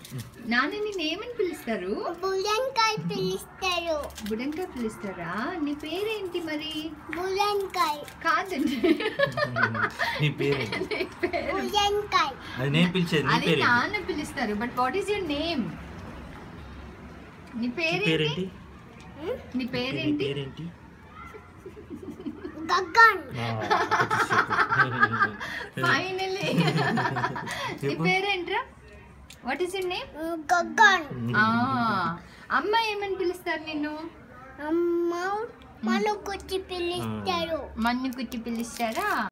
నాన్న నిన్ను ఏమని పిలుస్తారు బులంకాయ పిలుస్తారు బుడంకాయ పిలుస్తారా నీ పేరేంటి మరి బులంకాయ కాదండి నీ పేరేంటి నీ పేరు బులంకాయ అది నేను పిలిచేది నీ అది పేరేంటి నాన్న పిలుస్తారు but what is your name నీ నీ పేరేంటి పేరేంటి నీ నీ పేరేంటి పేరేంటి గగన్ ఆ, ఒకటి చెప్పు. ఫైనలీ నీ చెప్పు. పేరేంట్రా what is your name Gagan అమ్మ ఏమని పిలుస్తారు నిన్ను అమ్మ మనకొచ్చి పిలుస్తారు మన్ను కుట్టి పిలుస్తారా